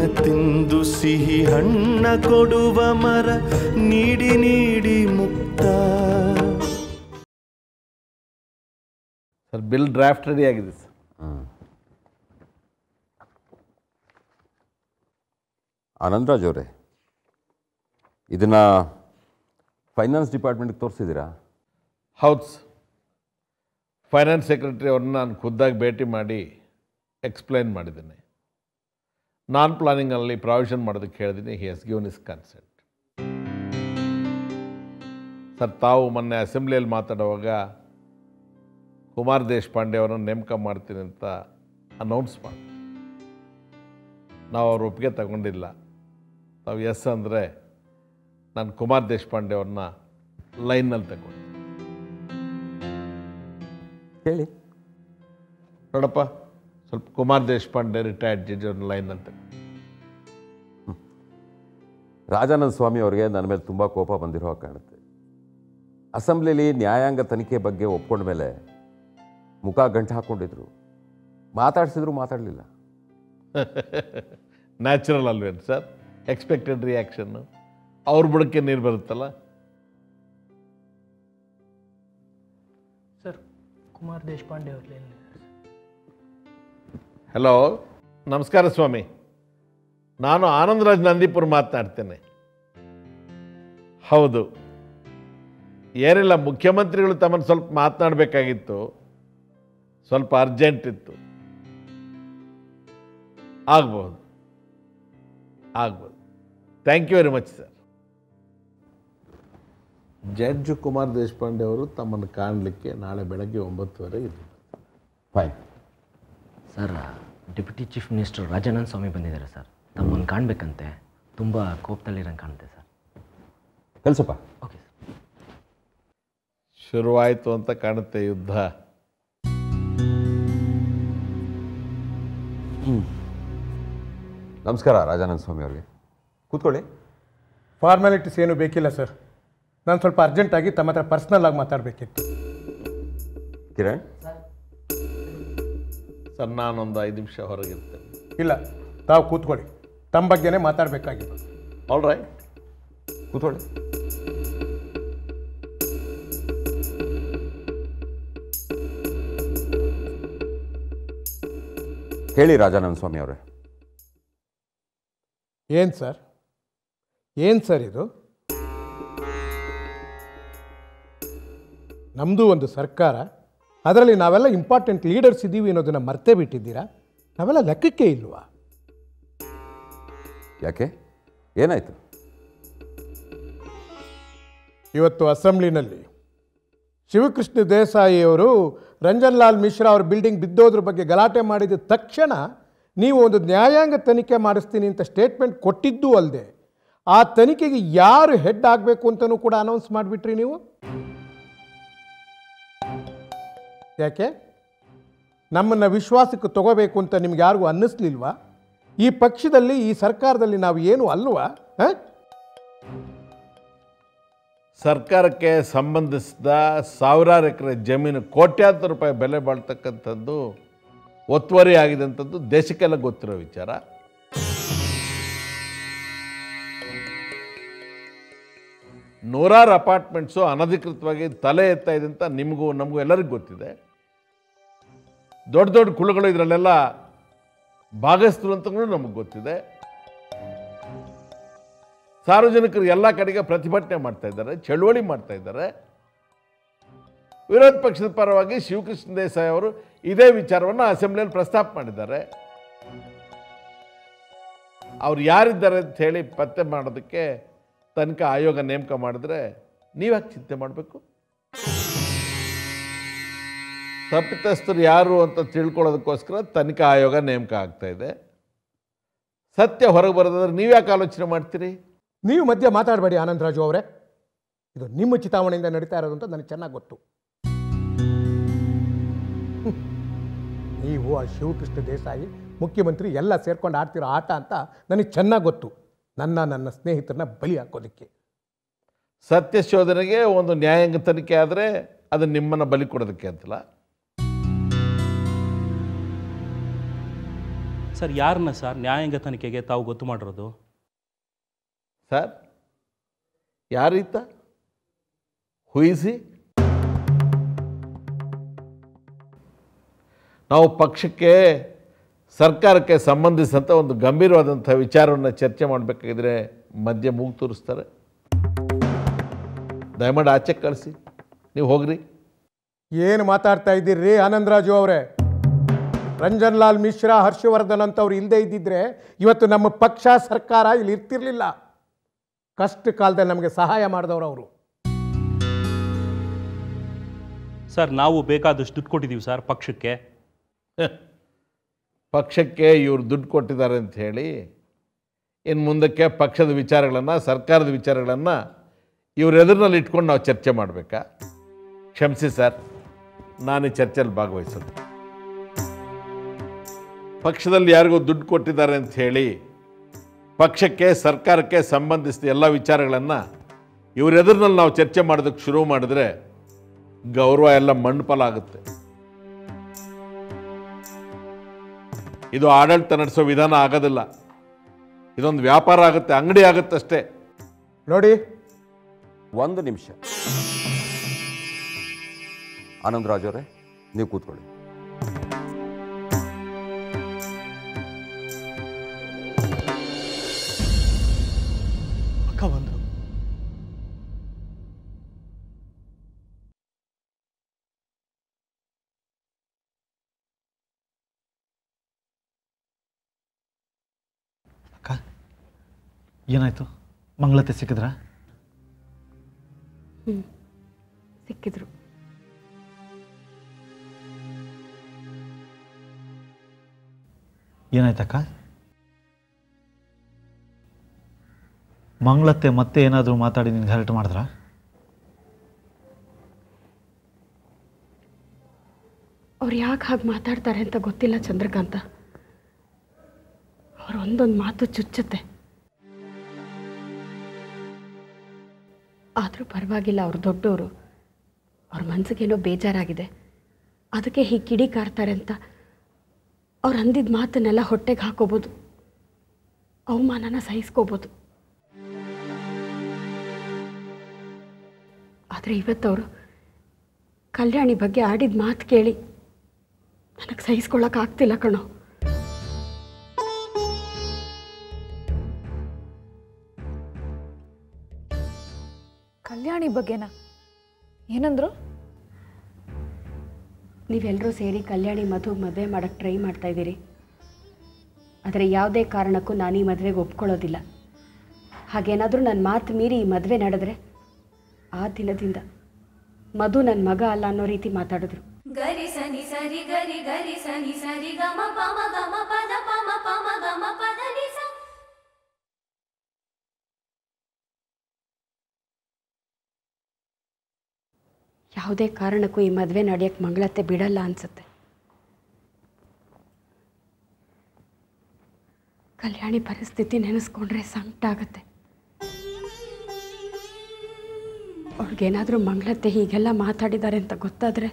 ತಿಂದು ಸಿಹಿ ಹಣ್ಣ ಕೊಡುವ ಮರ ನೀಡಿ ನೀಡಿ ಮುಕ್ತ ಸರ್ ಬಿಲ್ ಡ್ರಾಫ್ಟ್ ರೆಡಿ ಆಗಿದೆ ಸರ್ ಆನಂದರಾಜ್ ಅವರೇ ಇದನ್ನು ಫೈನಾನ್ಸ್ ಡಿಪಾರ್ಟ್ಮೆಂಟ್ಗೆ ತೋರಿಸಿದ್ದೀರಾ ಹೌದು ಸರ್ ಫೈನಾನ್ಸ್ ಸೆಕ್ರೆಟರಿ ಅವ್ರನ್ನ ನಾನು ಖುದ್ದಾಗಿ ಭೇಟಿ ಮಾಡಿ ಎಕ್ಸ್ಪ್ಲೈನ್ ಮಾಡಿದ್ದೀನಿ ನಾನ್ ಪ್ಲಾನಿಂಗಲ್ಲಿ ಪ್ರಾವಿಷನ್ ಮಾಡೋದಕ್ಕೆ ಹೇಳಿದ್ದೀನಿ ಹಿ ಹಸ್ ಗಿವನ್ ಇಸ್ ಕನ್ಸೆಂಟ್ ಸರ್ ತಾವು ಮೊನ್ನೆ ಅಸೆಂಬ್ಲಿಯಲ್ಲಿ ಮಾತಾಡುವಾಗ ಕುಮಾರ್ ದೇಶಪಾಂಡೆ ಅವರನ್ನು ನೇಮಕ ಮಾಡ್ತೀನಿ ಅಂತ ಅನೌನ್ಸ್ ಮಾಡಿ ನಾವು ಅವ್ರ ಒಪ್ಪಿಗೆ ತಗೊಂಡಿಲ್ಲ ನಾವು ಎಸ್ ಅಂದರೆ ನಾನು ಕುಮಾರ್ ದೇಶಪಾಂಡೆ ಅವ್ರನ್ನ ಲೈನಲ್ಲಿ ತಗೊಂಡೆ ಹೇಳಿ ನೋಡಪ್ಪ ಸ್ವಲ್ಪ ಕುಮಾರ್ ದೇಶಪಾಂಡೆ ರಿಟೈರ್ಡ್ ಜಡ್ಜ್ ಅವ್ರನ್ನ ಲೈನಲ್ಲಿ ತಗೊಂಡೆ ರಾಜಾನಂದ ಸ್ವಾಮಿ ಅವರಿಗೆ ನನ್ನ ಮೇಲೆ ತುಂಬ ಕೋಪ ಬಂದಿರೋ ಹಾಗೆ ಕಾಣುತ್ತೆ ಅಸೆಂಬ್ಲಿಲಿ ನ್ಯಾಯಾಂಗ ತನಿಖೆ ಬಗ್ಗೆ ಒಪ್ಕೊಂಡ ಮೇಲೆ ಮುಖ ಗಂಟು ಹಾಕ್ಕೊಂಡಿದ್ರು ಮಾತಾಡ್ಸಿದ್ರು ಮಾತಾಡಲಿಲ್ಲ ನ್ಯಾಚುರಲ್ ಅಲ್ವೇನು ಸರ್ ಎಕ್ಸ್ಪೆಕ್ಟೆಡ್ ರಿಯಾಕ್ಷನ್ನು ಅವ್ರ ಬುಡಕ್ಕೆ ನೀರು ಬರುತ್ತಲ್ಲ ಸರ್ ಕುಮಾರ್ ದೇಶಪಾಂಡೆ ಅವ್ರಲ್ಲಿ ಹಲೋ ನಮಸ್ಕಾರ ಸ್ವಾಮಿ ನಾನು ಆನಂದರಾಜ್ ನಂದೀಪುರ್ ಮಾತನಾಡ್ತೇನೆ ಹೌದು ಏನಿಲ್ಲ ಮುಖ್ಯಮಂತ್ರಿಗಳು ತಮ್ಮನ್ನು ಸ್ವಲ್ಪ ಮಾತನಾಡಬೇಕಾಗಿತ್ತು ಸ್ವಲ್ಪ ಅರ್ಜೆಂಟ್ ಇತ್ತು ಆಗ್ಬೋದು ಆಗ್ಬೋದು thank you very much sir judge Kumar Deshpande ಅವರು ತಮ್ಮನ್ನು ಕಾಣಲಿಕ್ಕೆ ನಾಳೆ ಬೆಳಗ್ಗೆ ಒಂಬತ್ತುವರೆಗೆ ಇದ್ದಾರೆ fine sir deputy chief minister Rajananda Swami ಬಂದಿದ್ದಾರೆ ಸರ್ ತಮ್ಮನ್ನು ಕಾಣಬೇಕಂತೆ ತುಂಬ ಕೋಪದಲ್ಲಿರಂಗೆ ಕಾಣುತ್ತೆ ಸರ್ ಕಳ್ಸಪ್ಪ ಓಕೆ ಸರ್ ಶುರುವಾಯಿತು ಅಂತ ಕಾಣುತ್ತೆ ಯುದ್ಧ ನಮಸ್ಕಾರ ರಾಜಾನಂದ ಸ್ವಾಮಿ ಅವ್ರಿಗೆ ಕೂತ್ಕೊಳ್ಳಿ ಫಾರ್ಮ್ಯಾಲಿಟೀಸ್ ಏನು ಬೇಕಿಲ್ಲ ಸರ್ ನಾನು ಸ್ವಲ್ಪ ಅರ್ಜೆಂಟಾಗಿ ತಮ್ಮ ಹತ್ರ ಪರ್ಸ್ನಲ್ ಆಗಿ ಮಾತಾಡಬೇಕಿತ್ತು ಕಿರಣ್ ಸರ್ ನಾನೊಂದು ಐದು ನಿಮಿಷ ಹೊರಗಿರ್ತೇನೆ ಇಲ್ಲ ತಾವು ಕೂತ್ಕೊಳ್ಳಿ ತಮ್ಮ ಬಗ್ಗೆನೇ ಮಾತಾಡಬೇಕಾಗಿತ್ತು ಆಲ್ ರೈಟ್ ಕೂತ್ಕೊಳ್ಳಿ ಹೇಳಿ ರಾಜಾನಂದ ಸ್ವಾಮಿ ಅವರೇ ಏನು ಸರ್ ಏನು ಸರ್ ಇದು ನಮ್ಮದು ಒಂದು ಸರ್ಕಾರ ಅದರಲ್ಲಿ ನಾವೆಲ್ಲ ಇಂಪಾರ್ಟೆಂಟ್ ಲೀಡರ್ಸ್ ಇದ್ದೀವಿ ಅನ್ನೋದನ್ನು ಮರ್ತೇ ಬಿಟ್ಟಿದ್ದೀರಾ ನಾವೆಲ್ಲ ಲೆಕ್ಕಕ್ಕೆ ಇಲ್ವಾ ಯಾಕೆ ಏನಾಯಿತು ಇವತ್ತು ಅಸೆಂಬ್ಲಿನಲ್ಲಿ ಶಿವಕೃಷ್ಣ ದೇಸಾಯಿ ಅವರು ರಂಜನ್ ಲಾಲ್ ಮಿಶ್ರಾ ಅವ್ರ ಬಿಲ್ಡಿಂಗ್ ಬಿದ್ದೋದ್ರ ಬಗ್ಗೆ ಗಲಾಟೆ ಮಾಡಿದ ತಕ್ಷಣ ನೀವು ಒಂದು ನ್ಯಾಯಾಂಗ ತನಿಖೆ ಮಾಡಿಸ್ತೀನಿ ಅಂತ ಸ್ಟೇಟ್ಮೆಂಟ್ ಕೊಟ್ಟಿದ್ದೂ ಅಲ್ಲದೆ ಆ ತನಿಖೆಗೆ ಯಾರು ಹೆಡ್ ಆಗಬೇಕು ಅಂತಲೂ ಕೂಡ ಅನೌನ್ಸ್ ಮಾಡಿಬಿಟ್ರಿ ನೀವು ಯಾಕೆ ನಮ್ಮನ್ನು ವಿಶ್ವಾಸಕ್ಕೆ ತಗೋಬೇಕು ಅಂತ ನಿಮ್ಗೆ ಯಾರಿಗೂ ಅನ್ನಿಸ್ಲಿಲ್ವಾ ಈ ಪಕ್ಷದಲ್ಲಿ ಈ ಸರ್ಕಾರದಲ್ಲಿ ನಾವು ಏನು ಅಲ್ವಾ ಹಾಂ ಸರ್ಕಾರಕ್ಕೆ ಸಂಬಂಧಿಸಿದ ಸಾವಿರಾರು ಎಕರೆ ಜಮೀನು ಕೋಟ್ಯಾಂತರ ರೂಪಾಯಿ ಬೆಲೆ ಬಾಳ್ತಕ್ಕಂಥದ್ದು ಒತ್ತುವರಿ ಆಗಿದಂಥದ್ದು ದೇಶಕ್ಕೆಲ್ಲ ಗೊತ್ತಿರೋ ವಿಚಾರ ನೂರಾರು ಅಪಾರ್ಟ್ಮೆಂಟ್ಸು ಅನಧಿಕೃತವಾಗಿ ತಲೆ ಎತ್ತಾ ಇದೆ ಅಂತ ನಿಮಗೂ ನಮಗೂ ಎಲ್ಲರಿಗೂ ಗೊತ್ತಿದೆ ದೊಡ್ಡ ದೊಡ್ಡ ಕುಳುಗಳು ಇದರಲ್ಲೆಲ್ಲ ಭಾಗಸ್ಥರು ಅಂತಲೂ ನಮಗೆ ಗೊತ್ತಿದೆ ಸಾರ್ವಜನಿಕರು ಎಲ್ಲ ಕಡೆಗೆ ಪ್ರತಿಭಟನೆ ಮಾಡ್ತಾ ಇದ್ದಾರೆ ಚಳುವಳಿ ಮಾಡ್ತಾ ಇದ್ದಾರೆ ವಿರೋಧ ಪಕ್ಷದ ಪರವಾಗಿ ಶಿವಕೃಷ್ಣ ದೇಸಾಯಿ ಅವರು ಇದೇ ವಿಚಾರವನ್ನು ಅಸೆಂಬ್ಲಿಯಲ್ಲಿ ಪ್ರಸ್ತಾಪ ಮಾಡಿದ್ದಾರೆ ಅವ್ರು ಯಾರಿದ್ದಾರೆ ಅಂತ ಹೇಳಿ ಪತ್ತೆ ಮಾಡೋದಕ್ಕೆ ತನಿಖಾ ಆಯೋಗ ನೇಮಕ ಮಾಡಿದ್ರೆ ನೀವ್ಯಾಕೆ ಚಿಂತೆ ಮಾಡಬೇಕು ತಪ್ಪಿತಸ್ಥರು ಯಾರು ಅಂತ ತಿಳ್ಕೊಳ್ಳೋದಕ್ಕೋಸ್ಕರ ತನಿಖಾ ಆಯೋಗ ನೇಮಕ ಆಗ್ತಾ ಇದೆ ಸತ್ಯ ಹೊರಗೆ ಬರೋದಾದ್ರೆ ನೀವ್ಯಾಕೆ ಆಲೋಚನೆ ಮಾಡ್ತೀರಿ ನೀವು ಮಧ್ಯೆ ಮಾತಾಡಬೇಡಿ ಆನಂದರಾಜು ಅವರೇ ಇದು ನಿಮ್ಮ ಚಿತಾವಣೆಯಿಂದ ನಡೀತಾ ಇರೋದು ಅಂತ ನನಗೆ ಚೆನ್ನಾಗಿ ಗೊತ್ತು ಹ್ಮ್. ನೀವು ಆ ಶಿವಕೃಷ್ಣ ದೇಸಾಯಿ ಮುಖ್ಯಮಂತ್ರಿ ಎಲ್ಲ ಸೇರ್ಕೊಂಡು ಆಡ್ತಿರೋ ಆಟ ಅಂತ ನನಗೆ ಚೆನ್ನಾಗಿ ಗೊತ್ತು ನನ್ನ ನನ್ನ ಸ್ನೇಹಿತರನ್ನ ಬಲಿ ಹಾಕೋದಕ್ಕೆ ಸತ್ಯ ಶೋಧನೆಗೆ ಒಂದು ನ್ಯಾಯಾಂಗ ತನಿಖೆ ಆದರೆ ಅದು ನಿಮ್ಮನ್ನು ಬಲಿ ಕೊಡೋದಕ್ಕೆ ಅಂತಲ್ಲ ಸರ್ ಯಾರನ್ನ ಸರ್ ನ್ಯಾಯಾಂಗ ತನಿಖೆಗೆ ತಾವು ಗೊತ್ತು ಮಾಡಿರೋದು ಸರ್ ಯಾರೀತ ಹುಯಿಸಿ ನಾವು ಪಕ್ಷಕ್ಕೆ ಸರ್ಕಾರಕ್ಕೆ ಸಂಬಂಧಿಸಿದಂಥ ಒಂದು ಗಂಭೀರವಾದಂಥ ವಿಚಾರವನ್ನು ಚರ್ಚೆ ಮಾಡಬೇಕಾಗಿದ್ರೆ ಮಧ್ಯೆ ಮೂಗು ತೋರಿಸ್ತಾರೆ ದಯಮಾಡಿ ಆಚೆ ಕಳಿಸಿ ನೀವು ಹೋಗ್ರಿ ಏನು ಮಾತಾಡ್ತಾ ಇದ್ದೀರಿ ಆನಂದರಾಜು ಅವರೇ ರಂಜನ್ ಲಾಲ್ ಮಿಶ್ರಾ ಹರ್ಷವರ್ಧನ್ ಅಂತವ್ರು ಇಲ್ಲದೆ ಇದ್ದಿದ್ರೆ ಇವತ್ತು ನಮ್ಮ ಪಕ್ಷ ಸರ್ಕಾರ ಇಲ್ಲಿ ಇರ್ತಿರ್ಲಿಲ್ಲ ಕಷ್ಟ ಕಾಲದಲ್ಲಿ ನಮಗೆ ಸಹಾಯ ಮಾಡಿದವರು ಅವರು ಸರ್ ನಾವು ಬೇಕಾದಷ್ಟು ದುಡ್ಡು ಕೊಟ್ಟಿದ್ದೀವಿ ಸರ್ ಪಕ್ಷಕ್ಕೆ ಪಕ್ಷಕ್ಕೆ ಇವರು ದುಡ್ಡು ಕೊಟ್ಟಿದ್ದಾರೆ ಅಂತ ಹೇಳಿ ಇನ್ನು ಮುಂದಕ್ಕೆ ಪಕ್ಷದ ವಿಚಾರಗಳನ್ನು ಸರ್ಕಾರದ ವಿಚಾರಗಳನ್ನು ಇವ್ರ ಎದುರಿನಲ್ಲಿ ಇಟ್ಕೊಂಡು ನಾವು ಚರ್ಚೆ ಮಾಡಬೇಕಾ ಕ್ಷಮಿಸಿ ಸರ್ ನಾನು ಈ ಚರ್ಚೆಯಲ್ಲಿ ಭಾಗವಹಿಸೋದು ಪಕ್ಷದಲ್ಲಿ ಯಾರಿಗೂ ದುಡ್ಡು ಕೊಟ್ಟಿದ್ದಾರೆ ಅಂತ ಹೇಳಿ ಪಕ್ಷಕ್ಕೆ ಸರ್ಕಾರಕ್ಕೆ ಸಂಬಂಧಿಸಿದ ಎಲ್ಲ ವಿಚಾರಗಳನ್ನು ಇವ್ರ ಎದುರಿನಲ್ಲಿ ನಾವು ಚರ್ಚೆ ಮಾಡೋದಕ್ಕೆ ಶುರು ಮಾಡಿದ್ರೆ ಗೌರವ ಎಲ್ಲ ಮಣ್ಣು ಆಗುತ್ತೆ ಇದು ಆಡಳಿತ ನಡೆಸೋ ವಿಧಾನ ಆಗೋದಿಲ್ಲ ಇದೊಂದು ವ್ಯಾಪಾರ ಆಗುತ್ತೆ ಅಂಗಡಿ ಆಗುತ್ತೆ ಅಷ್ಟೇ ನೋಡಿ ಒಂದು ನಿಮಿಷ ಆನಂದರಾಜ್ ಅವರೇ ನೀವು ಕೂತ್ಕೊಳ್ಳಿ ಅಕ್ಕ ಬಂದರು ಅಕ್ಕ ಏನಾಯ್ತು ಮಂಗಳತೆ ಸಿಕ್ಕಿದ್ರಾ ಸಿಕ್ಕಿದ್ರು ಏನಾಯ್ತಕ್ಕ ಮಂಗಳತ್ತೆ ಮತ್ತೆ ಏನಾದರೂ ಮಾತಾಡಿ ನಿನ್ಗೆ ಹರಟು ಮಾಡಿದ್ರಾ ಅವ್ರು ಯಾಕೆ ಹಾಗೆ ಮಾತಾಡ್ತಾರೆ ಅಂತ ಗೊತ್ತಿಲ್ಲ ಚಂದ್ರಕಾಂತ ಅವ್ರ ಒಂದೊಂದು ಮಾತು ಚುಚ್ಚುತ್ತೆ ಆದರೂ ಪರವಾಗಿಲ್ಲ ಅವ್ರು ದೊಡ್ಡವರು ಅವ್ರ ಮನ್ಸಿಗೇನೋ ಬೇಜಾರಾಗಿದೆ ಅದಕ್ಕೆ ಹೀಗೆ ಕಿಡಿ ಕಾರ್ತಾರೆ ಅಂತ ಅವ್ರು ಅಂದಿದ್ದ ಮಾತನ್ನೆಲ್ಲ ಹೊಟ್ಟೆಗೆ ಹಾಕೋಬೋದು ಅವಮಾನನ ಸಹಿಸ್ಕೋಬೋದು ಆದರೆ ಇವತ್ತವರು ಕಲ್ಯಾಣಿ ಬಗ್ಗೆ ಆಡಿದ ಮಾತು ಕೇಳಿ ನನಗೆ ಸಹಿಸ್ಕೊಳ್ಳೋಕೆ ಆಗ್ತಿಲ್ಲ ಕಣೋ ಕಲ್ಯಾಣಿ ಬಗ್ಗೆನಾ ಏನಂದ್ರು ನೀವೆಲ್ಲರೂ ಸೇರಿ ಕಲ್ಯಾಣಿ ಮಧು ಮದುವೆ ಮಾಡೋಕ್ಕೆ ಟ್ರೈ ಮಾಡ್ತಾ ಇದ್ದೀರಿ ಆದರೆ ಯಾವುದೇ ಕಾರಣಕ್ಕೂ ನಾನು ಈ ಮದುವೆಗೆ ಒಪ್ಕೊಳ್ಳೋದಿಲ್ಲ ಹಾಗೇನಾದರೂ ನನ್ನ ಮಾತು ಮೀರಿ ಈ ಮದುವೆ ನಡೆದ್ರೆ ಆ ದಿನದಿಂದ ಮಧು ನನ್ನ ಮಗ ಅಲ್ಲ ಅನ್ನೋ ರೀತಿ ಮಾತಾಡಿದ್ರು ಗರಿ ಸನಿ ಸರಿ ಗರಿ ಗರಿ ಸನಿ ಸರಿ ಗಮ ಪಮ ಗಮ ಪದ ಪಮ ಪಮ ಗಮ ಪದ ನಿ ಸ ಯಾವುದೇ ಕಾರಣಕ್ಕೂ ಈ ಮದುವೆ ನಡೆಯೋಕ್ಕೆ ಮಂಗಳತ್ತೆ ಬಿಡಲ್ಲ ಅನ್ಸುತ್ತೆ ಕಲ್ಯಾಣಿ ಪರಿಸ್ಥಿತಿ ನೆನೆಸ್ಕೊಂಡ್ರೆ ಸಂಕಟ ಆಗುತ್ತೆ ಅವ್ಳಿಗೇನಾದರೂ ಮಂಗಳತ್ತೆ ಹೀಗೆಲ್ಲ ಮಾತಾಡಿದ್ದಾರೆ ಅಂತ ಗೊತ್ತಾದರೆ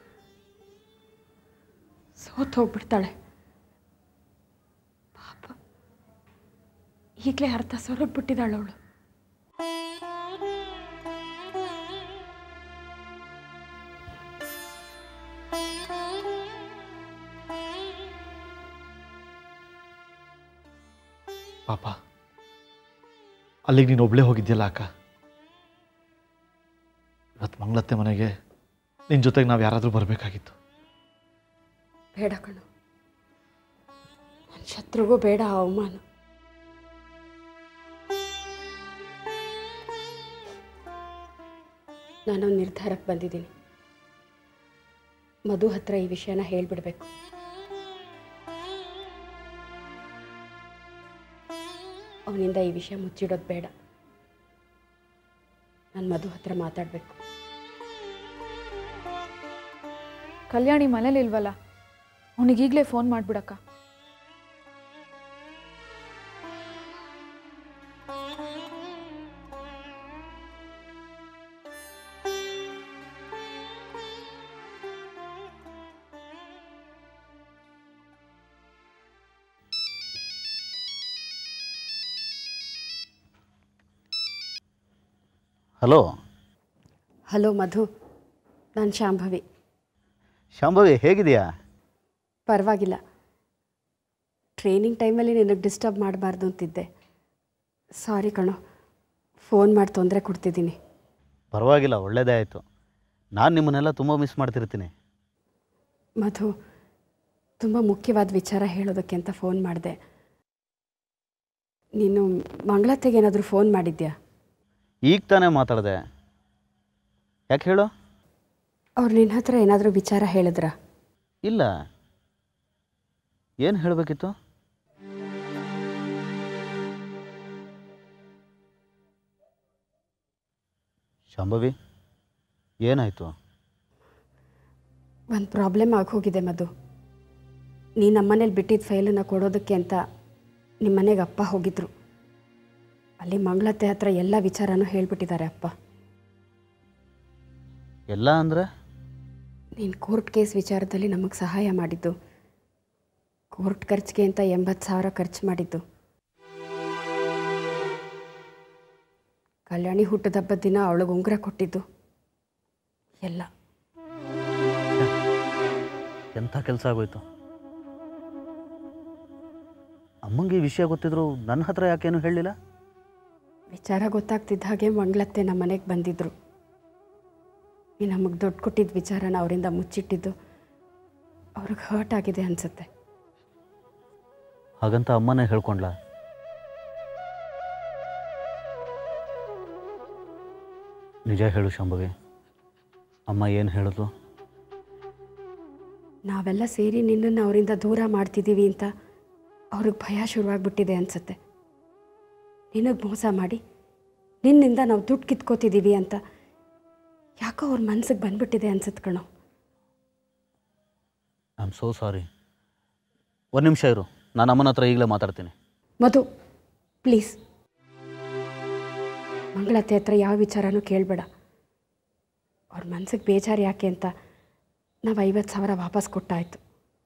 ಸೋತ್ ಹೋಗ್ಬಿಡ್ತಾಳೆ ಪಾಪ ಈಗಲೇ ಅರ್ಥ ಸೊರಗ್ಬಿಟ್ಟಿದ್ದಾಳೆ ಅವಳು ಪಾಪ ಅಲ್ಲಿಗೆ ನೀನು ಒಬ್ಳೇ ಹೋಗಿದ್ಯಲ್ಲ ಅಕ್ಕ ಇವತ್ತು ಮಂಗಳತ್ತೆ ಮನೆಗೆ ನಿನ್ನ ಜೊತೆಗೆ ನಾವು ಯಾರಾದರೂ ಬರಬೇಕಾಗಿತ್ತು ಬೇಡ ಕಣು ನನ್ನ ಶತ್ರುಗೂ ಬೇಡ ಆ ಅವಮಾನ ನಾನೊಂದು ನಿರ್ಧಾರಕ್ಕೆ ಬಂದಿದ್ದೀನಿ ಮಧು ಹತ್ರ ಈ ವಿಷಯನ ಹೇಳ್ಬಿಡ್ಬೇಕು ಅವನಿಂದ ಈ ವಿಷಯ ಮುಚ್ಚಿಡೋದು ಬೇಡ ನಾನು ಮಧು ಹತ್ರ ಮಾತಾಡಬೇಕು ಕಲ್ಯಾಣಿ ಮನೇಲಿ ಇಲ್ವಲ್ಲ ಅವನಿಗೀಗಲೇ ಫೋನ್ ಮಾಡಿಬಿಡಕ್ಕ ಹಲೋ ಹಲೋ ಮಧು ನಾನು ಶಾಂಭವಿ ಶಾಂಭವಿ ಹೇಗಿದೆಯಾ ಪರವಾಗಿಲ್ಲ ಟ್ರೈನಿಂಗ್ ಟೈಮಲ್ಲಿ ನಿನಗೆ ಡಿಸ್ಟರ್ಬ್ ಮಾಡಬಾರ್ದು ಅಂತಿದ್ದೆ ಸಾರಿ ಕಣೋ ಫೋನ್ ಮಾಡಿ ತೊಂದರೆ ಕೊಡ್ತಿದ್ದೀನಿ ಪರವಾಗಿಲ್ಲ ಒಳ್ಳೆಯದೇ ಆಯಿತು ನಾನು ನಿಮ್ಮನ್ನೆಲ್ಲ ತುಂಬ ಮಿಸ್ ಮಾಡ್ತಿರ್ತೀನಿ ಮಧು ತುಂಬ ಮುಖ್ಯವಾದ ವಿಚಾರ ಹೇಳೋದಕ್ಕೆ ಅಂತ ಫೋನ್ ಮಾಡಿದೆ ನೀನು ಮಂಗಳತ್ತೆಗೆ ಏನಾದರೂ ಫೋನ್ ಮಾಡಿದ್ಯಾ ಈಗ ತಾನೇ ಮಾತಾಡಿದೆ ಯಾಕೆ ಹೇಳು ಅವ್ರು ನಿನ್ನ ಹತ್ರ ಏನಾದರೂ ವಿಚಾರ ಹೇಳಿದ್ರಾ ಇಲ್ಲ ಏನು ಹೇಳಬೇಕಿತ್ತು ಶಾಂಭವಿ ಏನಾಯಿತು ಒಂದು ಪ್ರಾಬ್ಲಮ್ ಆಗೋಗಿದೆ ಮಧು ನೀ ನಮ್ಮನೇಲಿ ಬಿಟ್ಟಿದ್ದ ಫೈಲನ್ನು ಕೊಡೋದಕ್ಕೆ ಅಂತ ನಿಮ್ಮ ಮನೆಗೆ ಅಪ್ಪ ಹೋಗಿದ್ರು ಅಲ್ಲಿ ಮಂಗಳತ್ತೆ ಹತ್ರ ಎಲ್ಲ ವಿಚಾರನೂ ಹೇಳ್ಬಿಟ್ಟಿದ್ದಾರೆ ಅಪ್ಪ ಎಲ್ಲ ಅಂದರೆ ನೀನು ಕೋರ್ಟ್ ಕೇಸ್ ವಿಚಾರದಲ್ಲಿ ನಮಗೆ ಸಹಾಯ ಮಾಡಿದ್ದು ಕೋರ್ಟ್ ಖರ್ಚಿಗೆ ಅಂತ ಎಂಬತ್ತು ಸಾವಿರ ಖರ್ಚು ಮಾಡಿದ್ದು ಕಲ್ಯಾಣಿ ಹುಟ್ಟಿದ ಹಬ್ಬದ ದಿನ ಅವಳಿಗೆ ಉಂಗುರ ಕೊಟ್ಟಿದ್ದು ಎಲ್ಲ ಎಂಥ ಕೆಲಸ ಆಗೋಯ್ತು ಅಮ್ಮಂಗೆ ಈ ವಿಷಯ ಗೊತ್ತಿದ್ರು ನನ್ನ ಹತ್ರ ಯಾಕೇನು ಹೇಳಲಿಲ್ಲ ವಿಚಾರ ಗೊತ್ತಾಗ್ತಿದ್ದ ಹಾಗೆ ಮಂಗಳತ್ತೆ ನಮ್ಮ ಮನೆಗೆ ಬಂದಿದ್ದರು ಈ ನಮಗೆ ದುಡ್ಡು ಕೊಟ್ಟಿದ್ದ ವಿಚಾರನ ಅವರಿಂದ ಮುಚ್ಚಿಟ್ಟಿದ್ದು ಅವ್ರಿಗೆ ಹರ್ಟ್ ಆಗಿದೆ ಅನಿಸುತ್ತೆ ಹಾಗಂತ ಅಮ್ಮನೇ ಹೇಳ್ಕೊಂಡ್ಲ ನಿಜ ಹೇಳು ಶಾಂಭವಿ ಅಮ್ಮ ಏನು ಹೇಳಿದ್ಲು ನಾವೆಲ್ಲ ಸೇರಿ ನಿನ್ನನ್ನು ಅವರಿಂದ ದೂರ ಮಾಡ್ತಿದ್ದೀವಿ ಅಂತ ಅವ್ರಿಗೆ ಭಯ ಶುರುವಾಗ್ಬಿಟ್ಟಿದೆ ಅನಿಸುತ್ತೆ ನಿನಗೆ ಮೋಸ ಮಾಡಿ ನಿನ್ನಿಂದ ನಾವು ದುಡ್ಡು ಕಿತ್ಕೋತಿದ್ದೀವಿ ಅಂತ ಯಾಕೋ ಅವ್ರ ಮನ್ಸಿಗೆ ಬಂದ್ಬಿಟ್ಟಿದೆ ಅನ್ಸುತ್ತೆ ಕಣೋ ಐ ಆಮ್ ಸೋ ಸಾರಿ ಒಂದು ನಿಮಿಷ ಇರು ನಾನು ಅಮ್ಮನ ಹತ್ರ ಈಗಲೇ ಮಾತಾಡ್ತೀನಿ ಮಧು ಪ್ಲೀಸ್ ಮಂಗಳತ್ತೆ ಹತ್ರ ಯಾವ ವಿಚಾರನೂ ಕೇಳಬೇಡ ಅವ್ರ ಮನ್ಸಿಗೆ ಬೇಜಾರು ಯಾಕೆ ಅಂತ ನಾವು ಐವತ್ತು ಸಾವಿರ ವಾಪಸ್ ಕೊಟ್ಟಾಯಿತು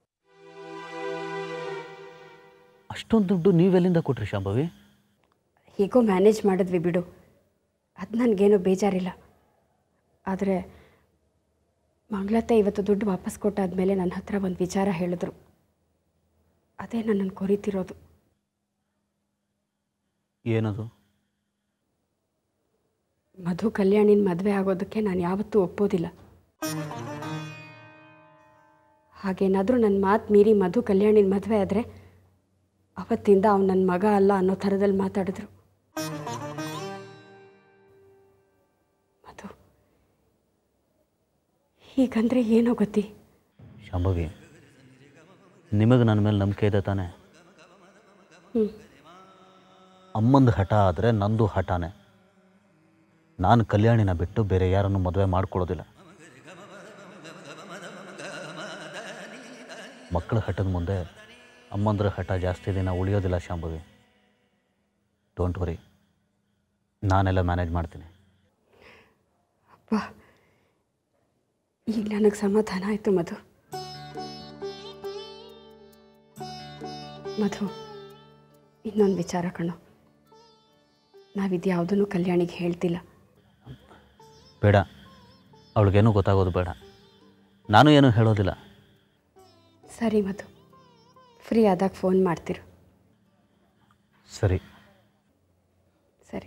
ಅಷ್ಟೊಂದು ದುಡ್ಡು ನೀವೆಲ್ಲಿಂದ ಕೊಟ್ರಿ ಶಾಂಭವಿ ಹೇಗೋ ಮ್ಯಾನೇಜ್ ಮಾಡಿದ್ವಿ ಬಿಡು ಅದು ನನಗೇನು ಬೇಜಾರಿಲ್ಲ ಆದರೆ ಮಂಗಳತ್ತೆ ಇವತ್ತು ದುಡ್ಡು ವಾಪಸ್ ಕೊಟ್ಟಾದ್ಮೇಲೆ ನನ್ನ ಹತ್ರ ಒಂದು ವಿಚಾರ ಹೇಳಿದ್ರು ಅದೇ ನನ್ನನ್ನು ಕೊರಿತಿರೋದು ಏನದು ಮಧು ಕಲ್ಯಾಣಿನ ಮದುವೆ ಆಗೋದಕ್ಕೆ ನಾನು ಯಾವತ್ತೂ ಒಪ್ಪೋದಿಲ್ಲ ಹಾಗೇನಾದರೂ ನನ್ನ ಮಾತು ಮೀರಿ ಮಧು ಕಲ್ಯಾಣಿನ ಮದುವೆ ಆದರೆ ಅವತ್ತಿಂದ ಅವ್ನು ನನ್ನ ಮಗ ಅಲ್ಲ ಅನ್ನೋ ಥರದಲ್ಲಿ ಮಾತಾಡಿದ್ರು ಮಧು ಹೀಗಂದ್ರೆ ಏನೋ ಗತಿ ಶಾಂಭವಿ ನಿಮಗೆ ನನ್ನ ಮೇಲೆ ನಂಬಿಕೆ ಇದೆ ತಾನೆ ಹ್ಞೂ ಅಮ್ಮಂದು ಹಠ ಆದರೆ ನಂದು ಹಠನೇ ನಾನು ಕಲ್ಯಾಣಿನ ಬಿಟ್ಟು ಬೇರೆ ಯಾರನ್ನು ಮದುವೆ ಮಾಡ್ಕೊಳ್ಳೋದಿಲ್ಲ ಮಕ್ಕಳ ಹಠದ ಮುಂದೆ ಅಮ್ಮಂದ್ರ ಹಠ ಜಾಸ್ತಿ ದಿನ ಉಳಿಯೋದಿಲ್ಲ ಶಾಂಭವಿ ಡೋಂಟ್ ವರಿ ನಾನೆಲ್ಲ ಮ್ಯಾನೇಜ್ ಮಾಡ್ತೀನಿ ಅಪ್ಪ ಈಗ ನನಗೆ ಸಮಾಧಾನ ಆಯಿತು ಮಧು ಮಧು ಇನ್ನೊಂದು ವಿಚಾರ ಕಣೋ ನಾವಿದ್ಯಾವುದನ್ನು ಕಲ್ಯಾಣಿಗೆ ಹೇಳ್ತಿಲ್ಲ ಬೇಡ ಅವಳಿಗೇನು ಗೊತ್ತಾಗೋದು ಬೇಡ ನಾನು ಏನೂ ಹೇಳೋದಿಲ್ಲ ಸರಿ ಮಧು ಫ್ರೀ ಆದಾಗ ಫೋನ್ ಮಾಡ್ತಿರು ಸರಿ ಸರಿ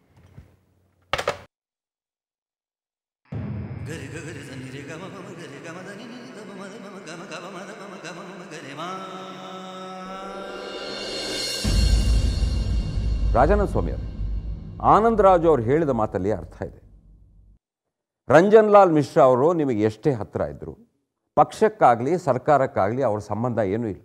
ರಾಜಾನಂದ ಸ್ವಾಮಿ ಅವರು ಆನಂದರಾಜು ಅವ್ರು ಹೇಳಿದ ಮಾತಲ್ಲಿ ಅರ್ಥ ಇದೆ ರಂಜನ್ ಲಾಲ್ ಮಿಶ್ರಾ ಅವರು ನಿಮಗೆ ಎಷ್ಟೇ ಹತ್ತಿರ ಇದ್ದರು ಪಕ್ಷಕ್ಕಾಗಲಿ ಸರ್ಕಾರಕ್ಕಾಗಲಿ ಅವ್ರ ಸಂಬಂಧ ಏನೂ ಇಲ್ಲ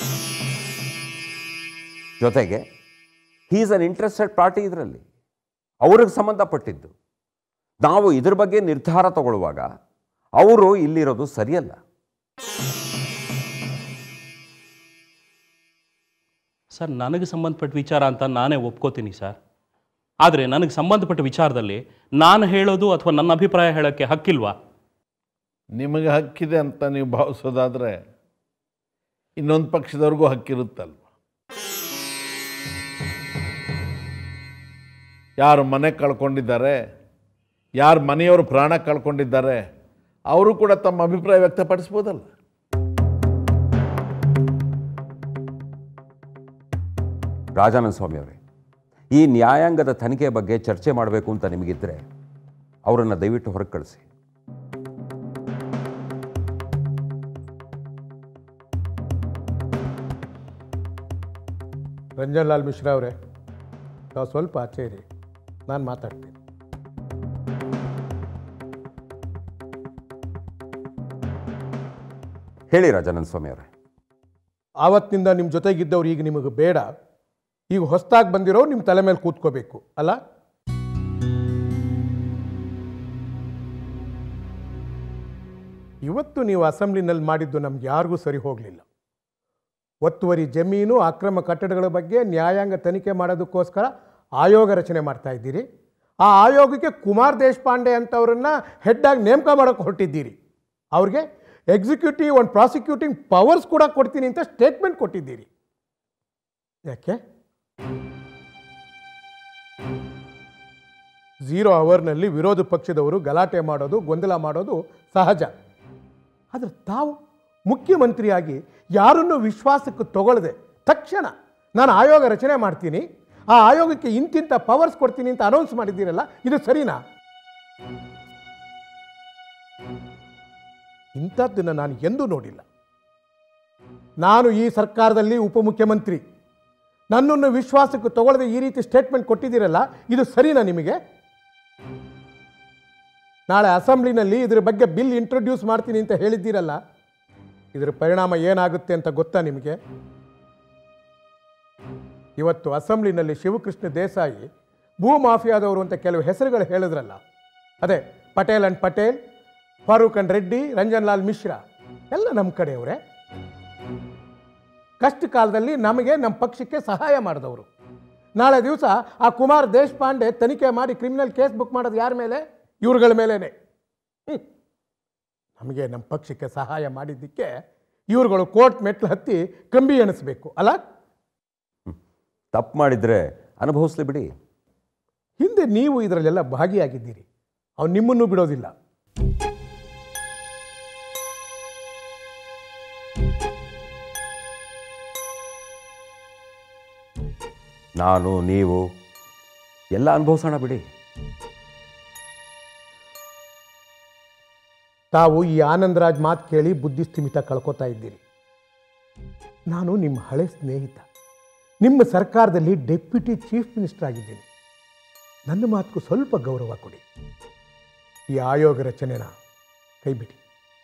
ಜೊತೆಗೆ ಹೀಸ್ ಅನ್ ಇಂಟ್ರೆಸ್ಟೆಡ್ ಪಾರ್ಟಿ ಇದರಲ್ಲಿ ಅವ್ರಿಗೆ ಸಂಬಂಧಪಟ್ಟಿದ್ದು ನಾವು ಇದ್ರ ಬಗ್ಗೆ ನಿರ್ಧಾರ ತಗೊಳ್ಳುವಾಗ ಅವರು ಇಲ್ಲಿರೋದು ಸರಿಯಲ್ಲ ಸರ್ ನನಗೆ ಸಂಬಂಧಪಟ್ಟ ವಿಚಾರ ಅಂತ ನಾನೇ ಒಪ್ಕೋತೀನಿ ಸರ್ ಆದರೆ ನನಗೆ ಸಂಬಂಧಪಟ್ಟ ವಿಚಾರದಲ್ಲಿ ನಾನು ಹೇಳೋದು ಅಥವಾ ನನ್ನ ಅಭಿಪ್ರಾಯ ಹೇಳೋಕ್ಕೆ ಹಕ್ಕಿಲ್ವಾ ನಿಮಗೆ ಹಕ್ಕಿದೆ ಅಂತ ನೀವು ಭಾವಿಸೋದಾದರೆ ಇನ್ನೊಂದು ಪಕ್ಷದವ್ರಿಗೂ ಹಕ್ಕಿರುತ್ತಲ್ವ ಯಾರು ಮನೆ ಕಳ್ಕೊಂಡಿದ್ದಾರೆ ಯಾರು ಮನೆಯವರು ಪ್ರಾಣ ಕಳ್ಕೊಂಡಿದ್ದಾರೆ ಅವರು ಕೂಡ ತಮ್ಮ ಅಭಿಪ್ರಾಯ ವ್ಯಕ್ತಪಡಿಸ್ಬೋದಲ್ಲ ರಾಜಾನಂದ ಸ್ವಾಮಿ ಅವರೇ ಈ ನ್ಯಾಯಾಂಗದ ತನಿಖೆ ಬಗ್ಗೆ ಚರ್ಚೆ ಮಾಡಬೇಕು ಅಂತ ನಿಮಗಿದ್ರೆ ಅವರನ್ನು ದಯವಿಟ್ಟು ಹೊರಗೆ ಕಳಿಸಿ ರಂಜನ್ ಲಾಲ್ ಮಿಶ್ರಾ ಅವರೇ ನಾವು ಸ್ವಲ್ಪ ಆಚೆ ಇರಿ ನಾನು ಮಾತಾಡ್ತೀನಿ ಹೇಳಿ ರಾಜಾನಂದ ಸ್ವಾಮಿ ಅವರೇ ಆವತ್ತಿನಿಂದ ನಿಮ್ಮ ಜೊತೆಗಿದ್ದವ್ರು ಈಗ ನಿಮಗೆ ಬೇಡ ಈಗ ಹೊಸ್ದಾಗಿ ಬಂದಿರೋ ನಿಮ್ಮ ತಲೆ ಮೇಲೆ ಕೂತ್ಕೋಬೇಕು ಅಲ್ಲ ಇವತ್ತು ನೀವು ಅಸೆಂಬ್ಲಿನಲ್ಲಿ ಮಾಡಿದ್ದು ನಮ್ಗೆ ಯಾರಿಗೂ ಸರಿ ಹೋಗಲಿಲ್ಲ ಒತ್ತುವರಿ ಜಮೀನು ಅಕ್ರಮ ಕಟ್ಟಡಗಳ ಬಗ್ಗೆ ನ್ಯಾಯಾಂಗ ತನಿಖೆ ಮಾಡೋದಕ್ಕೋಸ್ಕರ ಆಯೋಗ ರಚನೆ ಮಾಡ್ತಾ ಇದ್ದೀರಿ ಆ ಆಯೋಗಕ್ಕೆ ಕುಮಾರ್ ದೇಶಪಾಂಡೆ ಅಂತವ್ರನ್ನ ಹೆಡ್ಡಾಗಿ ನೇಮಕ ಮಾಡೋಕ್ಕೆ ಹೊರಟಿದ್ದೀರಿ ಅವ್ರಿಗೆ ಎಕ್ಸಿಕ್ಯೂಟಿವ್ ಒಂದು ಪ್ರಾಸಿಕ್ಯೂಟಿಂಗ್ ಪವರ್ಸ್ ಕೂಡ ಕೊಡ್ತೀನಿ ಅಂತ ಸ್ಟೇಟ್ಮೆಂಟ್ ಕೊಟ್ಟಿದ್ದೀರಿ ಯಾಕೆ ಝೀರೋ ಅವರ್ನಲ್ಲಿ ವಿರೋಧ ಪಕ್ಷದವರು ಗಲಾಟೆ ಮಾಡೋದು ಗೊಂದಲ ಮಾಡೋದು ಸಹಜ ಆದರೆ ತಾವು ಮುಖ್ಯಮಂತ್ರಿಯಾಗಿ ಯಾರನ್ನು ವಿಶ್ವಾಸಕ್ಕೆ ತಗೊಳ್ಳದೆ ತಕ್ಷಣ ನಾನು ಆಯೋಗ ರಚನೆ ಮಾಡ್ತೀನಿ ಆ ಆಯೋಗಕ್ಕೆ ಇಂತಿಂಥ ಪವರ್ಸ್ ಕೊಡ್ತೀನಿ ಅಂತ ಅನೌನ್ಸ್ ಮಾಡಿದ್ದೀರಲ್ಲ ಇದು ಸರಿನಾ ಇಂಥದ್ದನ್ನು ನಾನು ಎಂದೂ ನೋಡಿಲ್ಲ ನಾನು ಈ ಸರ್ಕಾರದಲ್ಲಿ ಉಪಮುಖ್ಯಮಂತ್ರಿ ನನ್ನನ್ನು ವಿಶ್ವಾಸಕ್ಕೆ ತಗೊಳ್ಳದೆ ಈ ರೀತಿ ಸ್ಟೇಟ್ಮೆಂಟ್ ಕೊಟ್ಟಿದ್ದೀರಲ್ಲ ಇದು ಸರಿನಾ ನಿಮಗೆ ನಾಳೆ ಅಸೆಂಬ್ಲಿನಲ್ಲಿ ಇದರ ಬಗ್ಗೆ ಬಿಲ್ ಇಂಟ್ರೊಡ್ಯೂಸ್ ಮಾಡ್ತೀನಿ ಅಂತ ಹೇಳಿದ್ದೀರಲ್ಲ ಇದರ ಪರಿಣಾಮ ಏನಾಗುತ್ತೆ ಅಂತ ಗೊತ್ತಾ ನಿಮಗೆ ಇವತ್ತು ಅಸೆಂಬ್ಲಿನಲ್ಲಿ ಶಿವಕೃಷ್ಣ ದೇಸಾಯಿ ಭೂ ಮಾಫಿಯಾದವರು ಅಂತ ಕೆಲವು ಹೆಸರುಗಳು ಹೇಳಿದ್ರಲ್ಲ ಅದೇ ಪಟೇಲ್ ಅಂಡ್ ಪಟೇಲ್ ಫಾರೂಕ್ ಅಂಡ್ ರೆಡ್ಡಿ ರಂಜನ್ ಲಾಲ್ ಮಿಶ್ರಾ ಎಲ್ಲ ನಮ್ಮ ಕಡೆಯವರೇ ಕಷ್ಟ ಕಾಲದಲ್ಲಿ ನಮಗೆ ನಮ್ಮ ಪಕ್ಷಕ್ಕೆ ಸಹಾಯ ಮಾಡಿದವರು ನಾಳೆ ದಿವಸ ಆ ಕುಮಾರ್ ದೇಶಪಾಂಡೆ ತನಿಖೆ ಮಾಡಿ ಕ್ರಿಮಿನಲ್ ಕೇಸ್ ಬುಕ್ ಮಾಡೋದು ಯಾರ ಮೇಲೆ ಇವ್ರುಗಳ ಮೇಲೇನೆ ಹ್ಮ್. ನಮಗೆ ನಮ್ಮ ಪಕ್ಷಕ್ಕೆ ಸಹಾಯ ಮಾಡಿದ್ದಕ್ಕೆ ಇವ್ರುಗಳು ಕೋರ್ಟ್ ಮೆಟ್ಲು ಹತ್ತಿ ಕಂಬಿ ಎಣಿಸ್ಬೇಕು ಅಲ್ಲ ತಪ್ಪು ಮಾಡಿದರೆ ಅನುಭವಿಸ್ಲಿ ಬಿಡಿ ಹಿಂದೆ ನೀವು ಇದರಲ್ಲೆಲ್ಲ ಭಾಗಿಯಾಗಿದ್ದೀರಿ ಅವ್ನು ನಿಮ್ಮನ್ನು ಬಿಡೋದಿಲ್ಲ ನಾನು ನೀವು ಎಲ್ಲ ಅನುಭವಿಸೋಣ ಬಿಡಿ ತಾವು ಈ ಆನಂದರಾಜ್ ಮಾತು ಕೇಳಿ ಬುದ್ಧಿ ಸ್ಥಿಮಿತ ಕಳ್ಕೊತಾ ಇದ್ದೀರಿ ನಾನು ನಿಮ್ಮ ಹಳೆ ಸ್ನೇಹಿತ ನಿಮ್ಮ ಸರ್ಕಾರದಲ್ಲಿ ಡೆಪ್ಯೂಟಿ ಚೀಫ್ ಮಿನಿಸ್ಟರ್ ಆಗಿದ್ದೀನಿ ನನ್ನ ಮಾತಕ್ಕೂ ಸ್ವಲ್ಪ ಗೌರವ ಕೊಡಿ ಈ ಆಯೋಗ ರಚನೆನ ಕೈಬಿಡಿ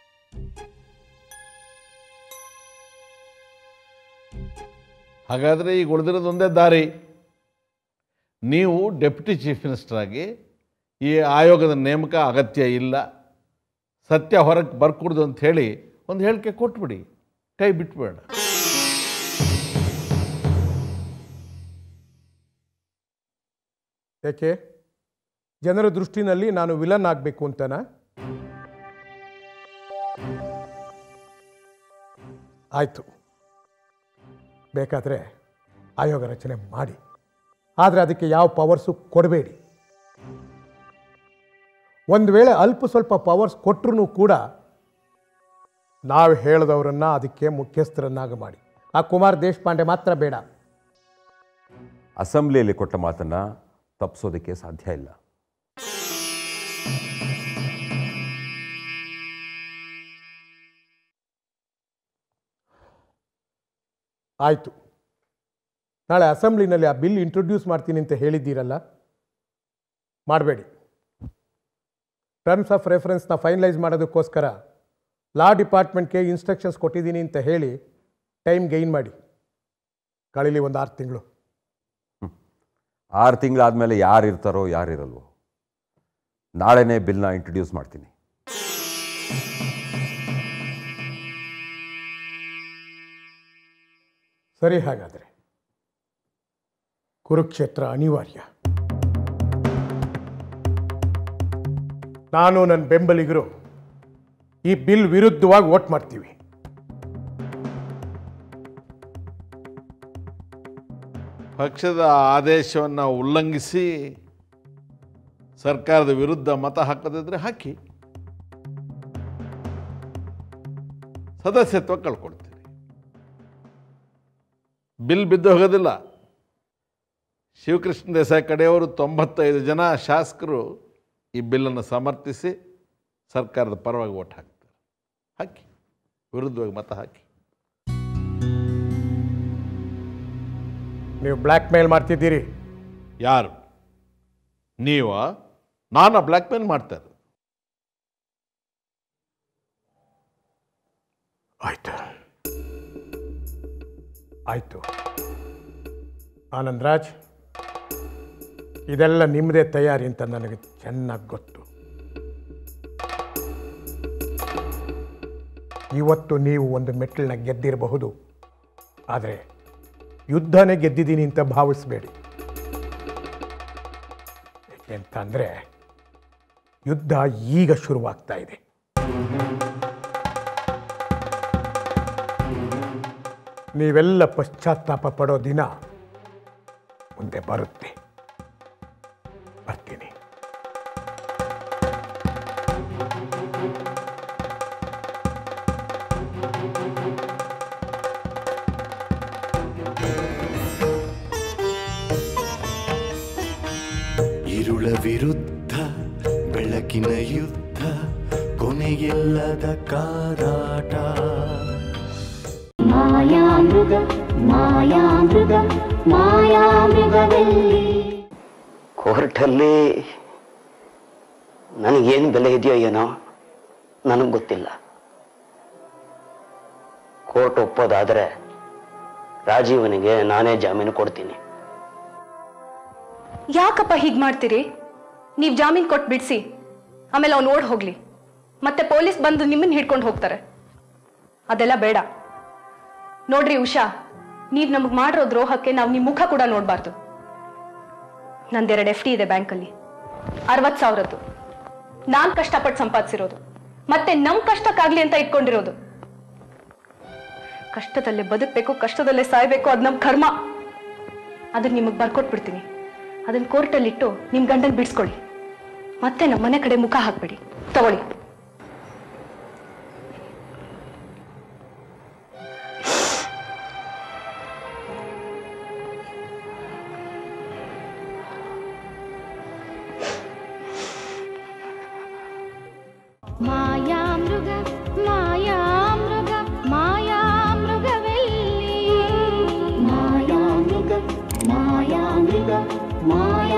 ಹಾಗಾದರೆ ಈಗ ಉಳಿದಿರೋದು ಒಂದೇ ದಾರಿ ನೀವು ಡೆಪ್ಯೂಟಿ ಚೀಫ್ ಮಿನಿಸ್ಟರ್ ಆಗಿ ಈ ಆಯೋಗದ ನೇಮಕ ಅಗತ್ಯ ಇಲ್ಲ ಸತ್ಯ ಹೊರಗೆ ಬರ್ಕೂಡ್ದು ಅಂತ ಹೇಳಿ ಒಂದು ಹೇಳಿಕೆ ಕೊಟ್ಬಿಡಿ ಕೈ ಬಿಟ್ಬೇಡ ಯಾಕೆ ಜನರ ದೃಷ್ಟಿನಲ್ಲಿ ನಾನು ವಿಲನ್ ಆಗಬೇಕು ಅಂತನಾ ಆಯಿತು ಬೇಕಾದರೆ ಆಯೋಗ ರಚನೆ ಮಾಡಿ ಆದರೆ ಅದಕ್ಕೆ ಯಾವ ಪವರ್ಸು ಕೊಡಬೇಡಿ ಒಂದು ವೇಳೆ ಅಲ್ಪ ಸ್ವಲ್ಪ ಪವರ್ಸ್ ಕೊಟ್ಟರು ಕೂಡ ನಾವು ಹೇಳಿದವರನ್ನ ಅದಕ್ಕೆ ಮುಖ್ಯಸ್ಥರನ್ನಾಗಿ ಮಾಡಿ ಆ ಕುಮಾರ್ ದೇಶಪಾಂಡೆ ಮಾತ್ರ ಬೇಡ ಅಸೆಂಬ್ಲಿಯಲ್ಲಿ ಕೊಟ್ಟ ಮಾತನ್ನು ತಪ್ಪಿಸೋದಕ್ಕೆ ಸಾಧ್ಯ ಇಲ್ಲ ಆಯಿತು ನಾಳೆ ಅಸೆಂಬ್ಲಿನಲ್ಲಿ ಆ ಬಿಲ್ ಇಂಟ್ರೊಡ್ಯೂಸ್ ಮಾಡ್ತೀನಿ ಅಂತ ಹೇಳಿದ್ದೀರಲ್ಲ ಮಾಡಬೇಡಿ ಟರ್ಮ್ಸ್ ಆಫ್ ರೆಫರೆನ್ಸ್ನ ಫೈನಲೈಸ್ ಮಾಡೋದಕ್ಕೋಸ್ಕರ ಲಾ ಡಿಪಾರ್ಟ್ಮೆಂಟ್ಗೆ ಇನ್ಸ್ಟ್ರಕ್ಷನ್ಸ್ ಕೊಟ್ಟಿದ್ದೀನಿ ಅಂತ ಹೇಳಿ ಟೈಮ್ ಗೈನ್ ಮಾಡಿ ಕಳೀಲಿ ಒಂದು ಆರು ತಿಂಗಳು ಆರು ತಿಂಗಳಾದಮೇಲೆ ಯಾರು ಇರ್ತಾರೋ ಯಾರಿರಲ್ವೋ ನಾಳೆನೇ ಬಿಲ್ನ ಇಂಟ್ರೊಡ್ಯೂಸ್ ಮಾಡ್ತೀನಿ ಸರಿ ಹಾಗಾದರೆ ಕುರುಕ್ಷೇತ್ರ ಅನಿವಾರ್ಯ ನಾನು ನನ್ನ ಬೆಂಬಲಿಗರು ಈ ಬಿಲ್ ವಿರುದ್ಧವಾಗಿ ವೋಟ್ ಮಾಡ್ತೀವಿ ಪಕ್ಷದ ಆದೇಶವನ್ನು ಉಲ್ಲಂಘಿಸಿ ಸರ್ಕಾರದ ವಿರುದ್ಧ ಮತ ಹಾಕದಿದ್ರೆ ಹಾಕಿ ಸದಸ್ಯತ್ವ ಕಳ್ಕೊಳ್ತೀರಿ ಬಿಲ್ ಬಿದ್ದು ಹೋಗೋದಿಲ್ಲ ಶಿವಕೃಷ್ಣ ದೇಸಾಯಿ ಕಡೆಯವರು ತೊಂಬತ್ತೈದು ಜನ ಶಾಸಕರು ಈ ಬಿಲ್ಲನ್ನು ಸಮರ್ಥಿಸಿ ಸರ್ಕಾರದ ಪರವಾಗಿ ಓಟ್ ಹಾಕ್ತಾರೆ ಹಾಕಿ ವಿರುದ್ಧವಾಗಿ ಮತ ಹಾಕಿ ನೀವು ಬ್ಲ್ಯಾಕ್ ಮೇಲ್ ಮಾಡ್ತಿದ್ದೀರಿ ಯಾರು ನೀವ ನಾನು ಬ್ಲ್ಯಾಕ್ ಮೇಲ್ ಮಾಡ್ತಾ ಇರೋದು ಆಯ್ತು ಆಯ್ತು ಆನಂದರಾಜ್ ಇದೆಲ್ಲ ನಿಮ್ಮದೇ ತಯಾರಿ ಅಂತ ನನಗೆ ಚೆನ್ನಾಗಿ ಗೊತ್ತು ಇವತ್ತು ನೀವು ಒಂದು ಮೆಟ್ಟಿಲನ್ನ ಗೆದ್ದಿರಬಹುದು ಆದರೆ ಯುದ್ಧನೇ ಗೆದ್ದಿದ್ದೀನಿ ಅಂತ ಭಾವಿಸಬೇಡಿ ಯಾಕೆಂತಂದರೆ ಯುದ್ಧ ಈಗ ಶುರುವಾಗ್ತಾ ಇದೆ ನೀವೆಲ್ಲ ಪಶ್ಚಾತ್ತಾಪ ಪಡೋ ದಿನ ಮುಂದೆ ಬರುತ್ತೆ ಬರ್ತೀನಿ ഇരുള ವಿರುದ್ಧ ಬೆಳಕಿನ ಯುದ್ಧ ಕೊನೆಯಿಲ್ಲದ ಕಾದಾಟ ಮಾಯಾಮೃಗ ಮಾಯಾಮೃಗ ಮಾಯಾಮೃಗದಲ್ಲಿ ಕೋರ್ಟಲ್ಲಿ ನನಗೇನು ಬೆಲೆ ಇದೆಯೋ ಏನೋ ನನಗೆ ಗೊತ್ತಿಲ್ಲ ಕೋರ್ಟ್ ಒಪ್ಪೋದಾದರೆ ರಾಜೀವನಿಗೆ ನಾನೇ ಜಾಮೀನು ಕೊಡ್ತೀನಿ ಯಾಕಪ್ಪ ಹೀಗೆ ಮಾಡ್ತೀರಿ ನೀವು ಜಾಮೀನು ಕೊಟ್ಟು ಬಿಡಿಸಿ ಆಮೇಲೆ ಅವ್ನು ಓಡ್ ಹೋಗ್ಲಿ ಮತ್ತೆ ಪೊಲೀಸ್ ಬಂದು ನಿಮ್ಮನ್ನ ಹಿಡ್ಕೊಂಡು ಹೋಗ್ತಾರೆ ಅದೆಲ್ಲ ಬೇಡ ನೋಡ್ರಿ ಉಷಾ ನೀವು ನಮಗೆ ಮಾಡಿರೋ ದ್ರೋಹಕ್ಕೆ ನಾವು ನಿಮ್ಮ ಮುಖ ಕೂಡ ನೋಡಬಾರ್ದು ನಂದೆರಡು ಎಫ್ ಡಿ ಇದೆ ಬ್ಯಾಂಕಲ್ಲಿ ಅರವತ್ತು ಸಾವಿರದ್ದು ನಾನು ಕಷ್ಟಪಟ್ಟು ಸಂಪಾದಿಸಿರೋದು ಮತ್ತೆ ನಮ್ಮ ಕಷ್ಟಕ್ಕಾಗ್ಲಿ ಅಂತ ಇಟ್ಕೊಂಡಿರೋದು ಕಷ್ಟದಲ್ಲೇ ಬದುಕಬೇಕು ಕಷ್ಟದಲ್ಲೇ ಸಾಯ್ಬೇಕು ಅದು ನಮ್ಮ ಕರ್ಮ ಅದನ್ನ ನಿಮಗೆ ಬರ್ಕೊಟ್ಬಿಡ್ತೀನಿ ಅದನ್ನ ಕೋರ್ಟಲ್ಲಿಟ್ಟು ನಿಮ್ಮ ಗಂಡನ್ ಬಿಡಿಸ್ಕೊಳ್ಳಿ ಮತ್ತೆ ನಮ್ಮ ಮನೆ ಕಡೆ ಮುಖ ಹಾಕ್ಬೇಡಿ ತಗೊಳ್ಳಿ ಮಾಯಾಮೃಗ ಮಾಯಾಮೃಗ ಮಾಯಾಮೃಗವೆಲ್ಲಿ ಮಾಯಾಮೃಗ ಮಾಯಾಮೃಗ ಮಾಯ